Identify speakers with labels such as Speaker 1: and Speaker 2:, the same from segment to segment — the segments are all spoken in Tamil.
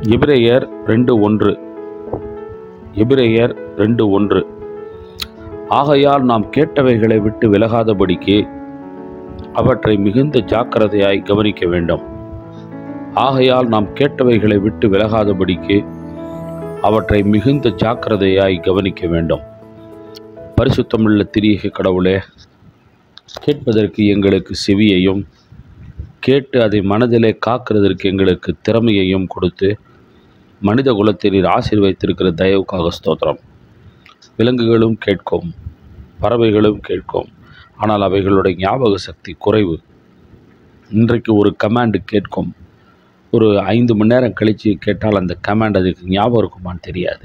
Speaker 1: எபிரேயர் ரெண்டு ஒன்று எபிரேயர் ரெண்டு ஒன்று ஆகையால் நாம் கேட்டவைகளை விட்டு விலகாதபடிக்கு அவற்றை மிகுந்த ஜாக்கிரதையாய் கவனிக்க வேண்டும் ஆகையால் நாம் கேட்டவைகளை விட்டு விலகாதபடிக்கு அவற்றை மிகுந்த ஜாக்கிரதையாய் கவனிக்க வேண்டும் பரிசுத்தமுள்ள திரியக கடவுளே கேட்பதற்கு எங்களுக்கு செவியையும் கேட்டு அதை மனதிலே காக்கிறதற்கு எங்களுக்கு திறமையையும் கொடுத்து மனித குலத்தை நீர் ஆசீர்வைத்திருக்கிற தயவுக்காக ஸ்தோத்திரம் விலங்குகளும் கேட்கும் பறவைகளும் கேட்கும் ஆனால் அவைகளுடைய ஞாபக சக்தி குறைவு இன்றைக்கு ஒரு கமாண்டு கேட்கும் ஒரு ஐந்து மணி நேரம் கழித்து கேட்டால் அந்த கமாண்ட் அதுக்கு ஞாபகம் இருக்குமான்னு தெரியாது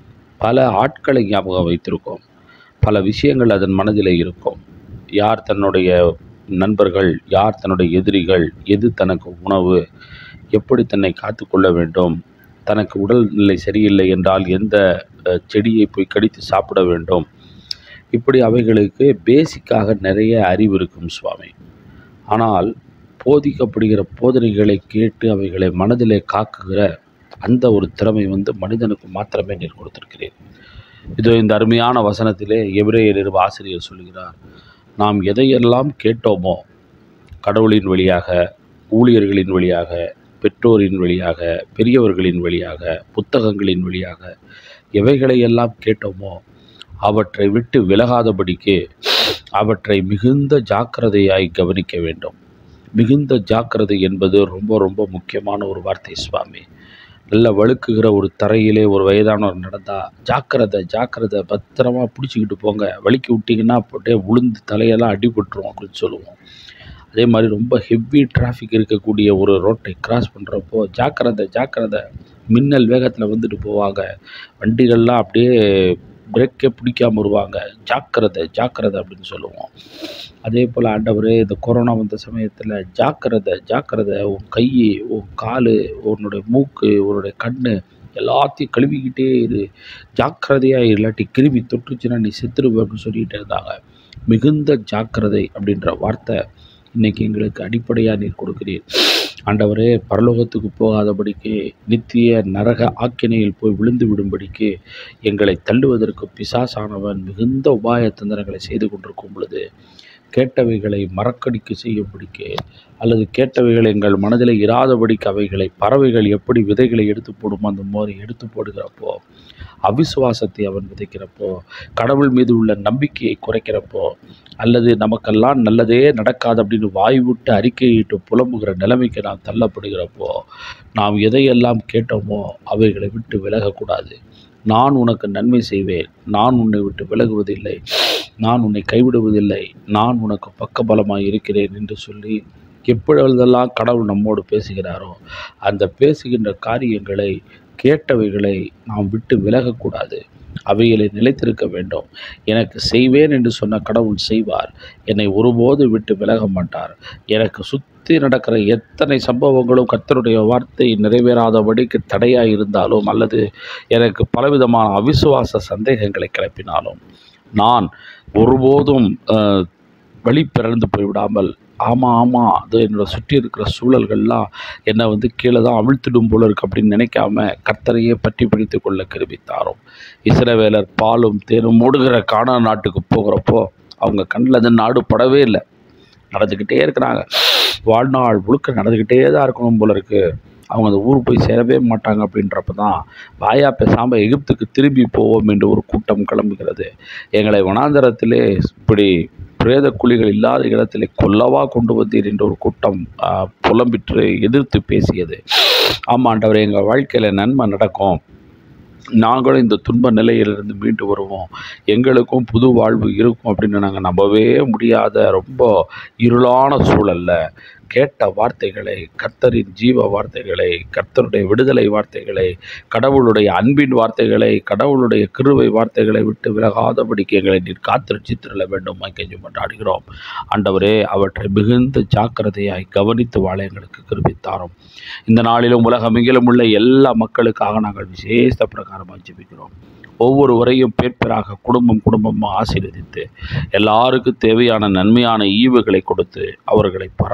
Speaker 1: பல ஆட்களை ஞாபகம் வைத்திருக்கோம் பல விஷயங்கள் அதன் மனதில் இருக்கும் யார் தன்னுடைய நண்பர்கள் யார் தன்னுடைய எதிரிகள் எது தனக்கு உணவு எப்படி தன்னை காத்துக்கொள்ள வேண்டும் தனக்கு உடல்நிலை சரியில்லை என்றால் எந்த அஹ், செடியை போய் கடித்து சாப்பிட வேண்டும் இப்படி அவைகளுக்கு பேசிக்காக நிறைய அறிவு இருக்கும் சுவாமி ஆனால் போதிக்கப்படுகிற போதனைகளை கேட்டு அவைகளை மனதிலே காக்குகிற அந்த ஒரு திறமை வந்து மனிதனுக்கு மாத்திரமே நீர் கொடுத்திருக்கிறேன் இதோ இந்த அருமையான வசனத்திலே எபிரேயர் நிறுவ ஆசிரியர் சொல்கிறார் நாம் எதையெல்லாம் கேட்டோமோ கடவுளின் வழியாக ஊழியர்களின் வழியாக பெற்றோரின் வழியாக பெரியவர்களின் வழியாக புத்தகங்களின் வழியாக எவைகளையெல்லாம் கேட்டோமோ அவற்றை விட்டு விலகாதபடிக்கு அவற்றை மிகுந்த ஜாக்கிரதையாய் கவனிக்க வேண்டும் மிகுந்த ஜாக்கிரதை என்பது ரொம்ப ரொம்ப முக்கியமான ஒரு வார்த்தை சுவாமி நல்ல வழுக்குகிற ஒரு தரையிலே ஒரு வயதானவர் நடந்தா ஜாக்கிரதை ஜாக்கிரதை பத்திரமா பிடிச்சிக்கிட்டு போங்க வலிக்கி விட்டிங்கன்னா அப்படியே உளுந்து தலையெல்லாம் அடிபட்டுரும் அப்படின்னு சொல்லுவோம் அதே மாதிரி ரொம்ப ஹெவி டிராஃபிக் இருக்கக்கூடிய ஒரு ரோட்டை கிராஸ் பண்ணுறப்போ ஜாக்கிரதை ஜாக்கிரதை மின்னல் வேகத்தில் வந்துட்டு போவாங்க வண்டிகள்லாம் அப்படியே பிரேக்கே பிடிக்காம வருவாங்க ஜாக்கிரதை ஜாக்கிரதை அப்படின்னு சொல்லுவோம் அதே போல் ஆண்டவரே இந்த கொரோனா வந்த சமயத்தில் ஜாக்கிரதை ஜாக்கிரதை உன் கை உன் கால் உன்னுடைய மூக்கு உன்னுடைய கண் எல்லாத்தையும் கழுவிக்கிட்டே இரு ஜாக்கிரதையாக இல்லாட்டி கிருமி தொற்றுச்சுன்னா நீ செத்துருவ அப்படின்னு சொல்லிகிட்டே இருந்தாங்க மிகுந்த ஜாக்கிரதை அப்படின்ற வார்த்தை இன்னைக்கு எங்களுக்கு அடிப்படையாக நீர் கொடுக்கிறீர் ஆண்டவரே பரலோகத்துக்கு போகாதபடிக்கு நித்திய நரக ஆக்கினையில் போய் விழுந்து விடும்படிக்கு எங்களை தள்ளுவதற்கு பிசாசானவன் மிகுந்த உபாய தந்திரங்களை செய்து கொண்டிருக்கும் பொழுது கேட்டவைகளை மறக்கடிக்கு செய்யும்படிக்கு அல்லது கேட்டவைகள் எங்கள் மனதில் இராதபடிக்கு அவைகளை பறவைகள் எப்படி விதைகளை எடுத்து போடுமோ அந்த மாதிரி எடுத்து போடுகிறப்போ அவிசுவாசத்தை அவன் விதைக்கிறப்போ கடவுள் மீது உள்ள நம்பிக்கையை குறைக்கிறப்போ அல்லது நமக்கெல்லாம் நல்லதே நடக்காது அப்படின்னு வாய் விட்டு அறிக்கையிட்டு புலம்புகிற நிலைமைக்கு நாம் தள்ளப்படுகிறப்போ நாம் எதையெல்லாம் கேட்டோமோ அவைகளை விட்டு விலகக்கூடாது நான் உனக்கு நன்மை செய்வேன் நான் உன்னை விட்டு விலகுவதில்லை நான் உன்னை கைவிடுவதில்லை நான் உனக்கு பக்கபலமாக இருக்கிறேன் என்று சொல்லி எப்பொழுதெல்லாம் கடவுள் நம்மோடு பேசுகிறாரோ அந்த பேசுகின்ற காரியங்களை கேட்டவைகளை நாம் விட்டு விலகக்கூடாது அவைகளை நிலைத்திருக்க வேண்டும் எனக்கு செய்வேன் என்று சொன்ன கடவுள் செய்வார் என்னை ஒருபோது விட்டு விலக மாட்டார் எனக்கு சுற்றி நடக்கிற எத்தனை சம்பவங்களும் கர்த்தருடைய வார்த்தை நிறைவேறாதபடிக்கு தடையாக இருந்தாலும் அல்லது எனக்கு பலவிதமான அவிசுவாச சந்தேகங்களை கிளப்பினாலும் நான் ஒருபோதும் அஹ், வழி பிறந்து போய்விடாமல் ஆமாம் ஆமாம் அது என்னோட சுற்றி இருக்கிற சூழல்கள்லாம் என்னை வந்து கீழே தான் அவிழ்த்திடும் போல இருக்கு அப்படின்னு நினைக்காம கர்த்தரையே பற்றி பிடித்து கொள்ள கிருபித்தாரோம் இஸ்ரவேலர் பாலும் தேனும் மூடுகிற கானா நாட்டுக்கு போகிறப்போ அவங்க கண்ணில் அந்த நாடு படவே இல்லை நடந்துக்கிட்டே இருக்கிறாங்க வாழ்நாள் முழுக்க நடந்துக்கிட்டே தான் இருக்கணும் போல இருக்கு அவங்க அந்த ஊருக்கு போய் சேரவே மாட்டாங்க அப்படின்றப்ப தான் வாயா பேசாமல் எகிப்துக்கு திரும்பி போவோம் என்று ஒரு கூட்டம் கிளம்புகிறது எங்களை வனாந்தரத்திலே இப்படி பிரேத குழிகள் இல்லாத இடத்திலே கொல்லவா கொண்டு வந்தீர் என்ற ஒரு கூட்டம் ஆ, புலம்பிற்று எதிர்த்து பேசியது ஆமாண்டவர் எங்கள் வாழ்க்கையில் நன்மை நடக்கும் நாங்களும் இந்த துன்ப நிலையிலிருந்து மீண்டு வருவோம் எங்களுக்கும் புது வாழ்வு இருக்கும் அப்படின்னு நாங்கள் நம்பவே முடியாத ரொம்ப இருளான சூழல்ல கேட்ட வார்த்தைகளை கர்த்தரின் ஜீவ வார்த்தைகளை கர்த்தருடைய விடுதலை வார்த்தைகளை கடவுளுடைய அன்பின் வார்த்தைகளை கடவுளுடைய கிருவை வார்த்தைகளை விட்டு விலகாதபடிக்கு எங்களை நீர் காத்திருச்சித்திரல வேண்டும் கெஞ்சி கொண்டாடுகிறோம் ஆண்டவரே அவற்றை மிகுந்த ஜாக்கிரதையாய் கவனித்து வாழ எங்களுக்கு கிருபித்தாரோம் இந்த நாளிலும் உலகமெங்கிலும் உள்ள எல்லா மக்களுக்காக நாங்கள் விசேஷ பிரகாரமாக ஜெபிக்கிறோம் ஒவ்வொருவரையும் பேர்பேராக குடும்பம் குடும்பமாக ஆசீர்வதித்து எல்லாருக்கும் தேவையான நன்மையான ஈவுகளை கொடுத்து அவர்களை பராமரித்து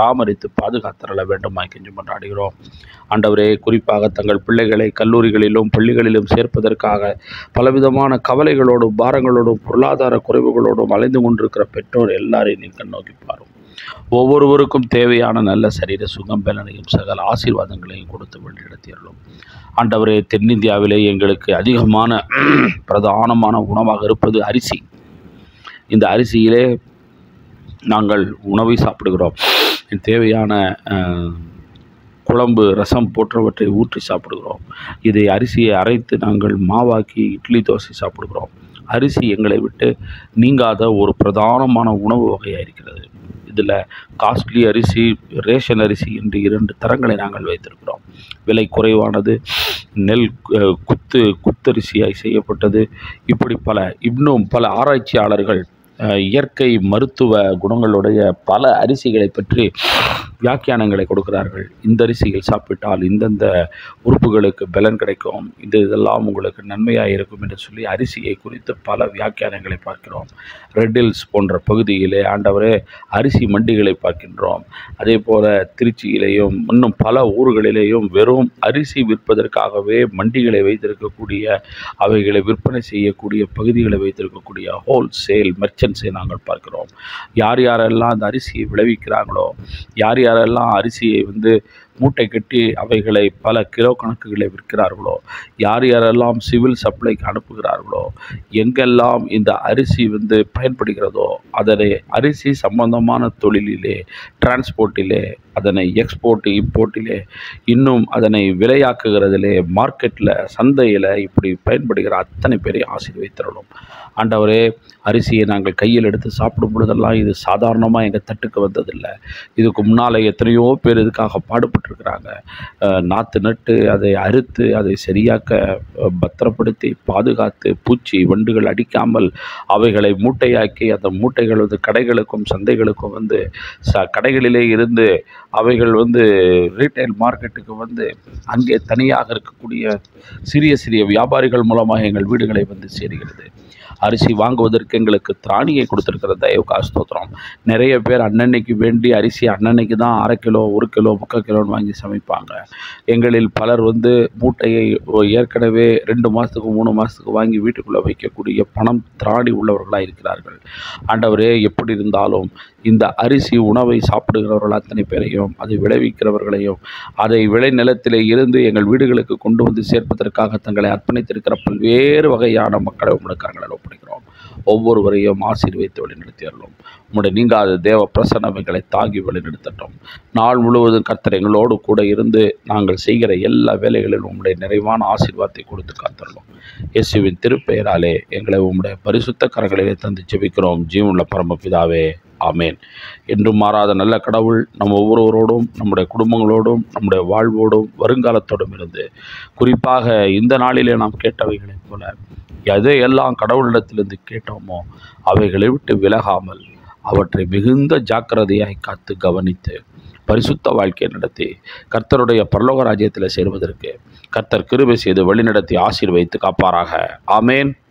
Speaker 1: ஆசீர்வதித்து பாதுகாத்தரல வேண்டுமாய் கெஞ்சி கொண்டாடுகிறோம் ஆண்டவரே குறிப்பாக தங்கள் பிள்ளைகளை கல்லூரிகளிலும் பள்ளிகளிலும் சேர்ப்பதற்காக பலவிதமான கவலைகளோடும் பாரங்களோடும் பொருளாதார குறைவுகளோடும் அலைந்து கொண்டிருக்கிற பெற்றோர் எல்லாரையும் நீங்கள் நோக்கி பாரும் ஒவ்வொருவருக்கும் தேவையான நல்ல சரீர சுகம் பலனையும் சகல ஆசீர்வாதங்களையும் கொடுத்து வழிநடத்தியர்களும் ஆண்டவரே தென்னிந்தியாவிலே எங்களுக்கு அதிகமான பிரதானமான உணவாக இருப்பது அரிசி இந்த அரிசியிலே நாங்கள் உணவை சாப்பிடுகிறோம் தேவையான அஹ், குழம்பு ரசம் போன்றவற்றை ஊற்றி சாப்பிடுகிறோம் இதை அரிசியை அரைத்து நாங்கள் மாவாக்கி இட்லி தோசை சாப்பிடுகிறோம் அரிசி எங்களை விட்டு நீங்காத ஒரு பிரதானமான உணவு வகையாக இருக்கிறது இதில் காஸ்ட்லி அரிசி ரேஷன் அரிசி என்று இரண்டு தரங்களை நாங்கள் வைத்திருக்கிறோம் விலை குறைவானது நெல் அஹ், குத்து குத்தரிசியாய் செய்யப்பட்டது இப்படி பல இன்னும் பல ஆராய்ச்சியாளர்கள் அஹ், இயற்கை மருத்துவ குணங்களுடைய பல அரிசிகளை பற்றி வியாக்கியானங்களை கொடுக்கிறார்கள் இந்த அரிசிகள் சாப்பிட்டால் இந்தந்த உறுப்புகளுக்கு பலன் கிடைக்கும் இது இதெல்லாம் உங்களுக்கு நன்மையாக இருக்கும் என்று சொல்லி அரிசியை குறித்து பல வியாக்கியானங்களை பார்க்கிறோம் ரெட்டில்ஸ் போன்ற பகுதியிலே ஆண்டவரே அரிசி மண்டிகளை பார்க்கின்றோம் அதே போல திருச்சியிலேயும் இன்னும் பல ஊர்களிலேயும் வெறும் அரிசி விற்பதற்காகவே மண்டிகளை வைத்திருக்கக்கூடிய அவைகளை விற்பனை செய்யக்கூடிய பகுதிகளை வைத்திருக்கக்கூடிய ஹோல்சேல் மெர்ச்சன்ஸை நாங்கள் பார்க்கிறோம் யார் யாரெல்லாம் அந்த அரிசியை விளைவிக்கிறாங்களோ யார் யாரெல்லாம் அரிசியை வந்து மூட்டை கட்டி அவைகளை பல கிலோ கணக்குகளை விற்கிறார்களோ யார் யாரெல்லாம் சிவில் சப்ளைக்கு அனுப்புகிறார்களோ எங்கெல்லாம் இந்த அரிசி வந்து பயன்படுகிறதோ அதனை அரிசி சம்பந்தமான தொழிலிலே டிரான்ஸ்போர்ட்டிலே அதனை எக்ஸ்போர்ட் இம்போர்ட்டிலே இன்னும் அதனை விலையாக்குகிறதிலே மார்க்கெட்டில் சந்தையில் இப்படி பயன்படுகிற அத்தனை பேரையும் ஆசீர்வைத்தரணும் ஆண்டவரே அரிசியை நாங்கள் கையில் எடுத்து சாப்பிடும் பொழுதெல்லாம் இது சாதாரணமாக எங்கள் தட்டுக்கு வந்ததில்லை இதுக்கு முன்னால் எத்தனையோ பேர் இதுக்காக பாடுபட்டிருக்கிறாங்க அஹ், நாற்று நட்டு அதை அறுத்து அதை சரியாக்க அஹ், பத்திரப்படுத்தி பாதுகாத்து பூச்சி வண்டுகள் அடிக்காமல் அவைகளை மூட்டையாக்கி அந்த மூட்டைகள் வந்து கடைகளுக்கும் சந்தைகளுக்கும் வந்து ச கடைகளிலே இருந்து அவைகள் வந்து ரீட்டைல் மார்க்கெட்டுக்கு வந்து அங்கே தனியாக இருக்கக்கூடிய சிறிய சிறிய வியாபாரிகள் மூலமாக எங்கள் வீடுகளை வந்து சேருகிறது அரிசி வாங்குவதற்கு எங்களுக்கு திராணியை கொடுத்துருக்கிற தயவுக்கா ஸ்தோத்திரம் நிறைய பேர் அன்னன்னைக்கு வேண்டி அரிசி அன்னன்னைக்கு தான் அரை கிலோ ஒரு கிலோ முக்கால் கிலோன்னு வாங்கி சமைப்பாங்க எங்களில் பலர் வந்து மூட்டையை ஓ- ஏற்கனவே ரெண்டு மாதத்துக்கு மூணு மாதத்துக்கு வாங்கி வீட்டுக்குள்ளே வைக்கக்கூடிய பணம் திராணி உள்ளவர்களாக இருக்கிறார்கள் ஆண்டவரே எப்படி இருந்தாலும் இந்த அரிசி உணவை சாப்பிடுகிறவர்கள் அத்தனை பேரையும் அதை விளைவிக்கிறவர்களையும் அதை விளைநிலத்திலே இருந்து எங்கள் வீடுகளுக்கு கொண்டு வந்து சேர்ப்பதற்காக தங்களை அர்ப்பணித்திருக்கிற பல்வேறு வகையான மக்களை உங்களுடைய கரங்களில் ஒப்படைக்கிறோம் ஒவ்வொருவரையும் ஆசீர்வைத்து வழிநடத்தியறலும் உம்முடைய நீங்காத தேவ பிரசன்னமைகளை தாங்கி வழிநடத்தட்டும் நாள் முழுவதும் கர்த்தர் எங்களோடு கூட இருந்து நாங்கள் செய்கிற எல்லா வேலைகளிலும் உம்முடைய நிறைவான ஆசீர்வாதத்தை கொடுத்து காத்தரலும் இயேசுவின் திருப்பெயராலே எங்களை உம்முடைய பரிசுத்த கரங்களிலே தந்து ஜெபிக்கிறோம் ஜீவனுள்ள பரமபிதாவே ஆமேன் என்றும் மாறாத நல்ல கடவுள் நம் ஒவ்வொருவரோடும் நம்முடைய குடும்பங்களோடும் நம்முடைய வாழ்வோடும் வருங்காலத்தோடும் இருந்து குறிப்பாக இந்த நாளிலே நாம் கேட்டவைகளைப் போல எதையெல்லாம் கடவுளிடத்திலிருந்து கேட்டோமோ அவைகளை விட்டு விலகாமல் அவற்றை மிகுந்த ஜாக்கிரதையாய் காத்து கவனித்து பரிசுத்த வாழ்க்கையை நடத்தி கர்த்தருடைய பரலோக ராஜ்யத்தில் சேர்வதற்கு கர்த்தர் கிருபை செய்து வழிநடத்தி ஆசீர்வைத்து காப்பாராக ஆமேன்